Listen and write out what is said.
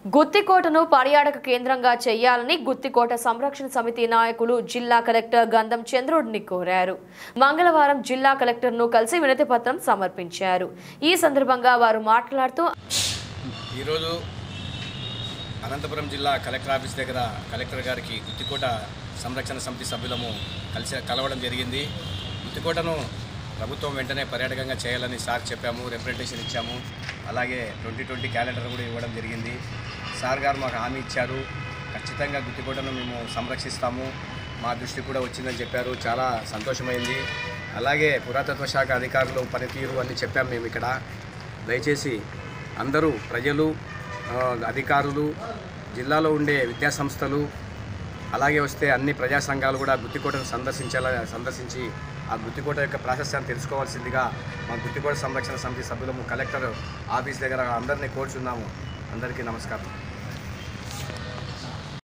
గుత్తికోటను పర్యాటక కేంద్రంగా చేయాలని గుత్తికోట సంరక్షణ సమితి నాయకులు జిల్లా కలెక్టర్ గంధం చంద్రుడిని కోరారు మంగళవారం జిల్లా కలెక్టర్ను కలిసి వినతి పత్రం సమర్పించారు ఈ సందర్భంగా వారు మాట్లాడుతూ ఈరోజు అనంతపురం జిల్లా కలెక్టర్ ఆఫీస్ దగ్గర కలెక్టర్ గారికి గుత్తికోట సంరక్షణ సమితి సభ్యులము కలిసి కలవడం జరిగింది గుత్తికోటను ప్రభుత్వం వెంటనే పర్యాటకంగా చేయాలని సార్ చెప్పాము రిప్రజెంటేషన్ ఇచ్చాము అలాగే ట్వంటీ ట్వంటీ క్యాలెండర్ కూడా ఇవ్వడం జరిగింది సార్ గారు మాకు హామీ ఇచ్చారు ఖచ్చితంగా గుత్తికోటను మేము సంరక్షిస్తాము మా దృష్టికి కూడా వచ్చిందని చెప్పారు చాలా సంతోషమైంది అలాగే పురాతత్వ శాఖ అధికారులు పనితీరు అని చెప్పాము మేము ఇక్కడ దయచేసి అందరూ ప్రజలు ఆ, అధికారులు జిల్లాలో ఉండే విద్యా సంస్థలు అలాగే వస్తే అన్ని ప్రజా సంఘాలు కూడా గుత్తికోటను సందర్శించాల సందర్శించి ఆ గుత్తికోట యొక్క ప్రాశస్యాన్ని తెలుసుకోవాల్సిందిగా మా గుత్తికోట సంరక్షణ సమితి సభ్యులము కలెక్టర్ ఆఫీస్ దగ్గర అందరినీ కోరుచున్నాము అందరికీ నమస్కారం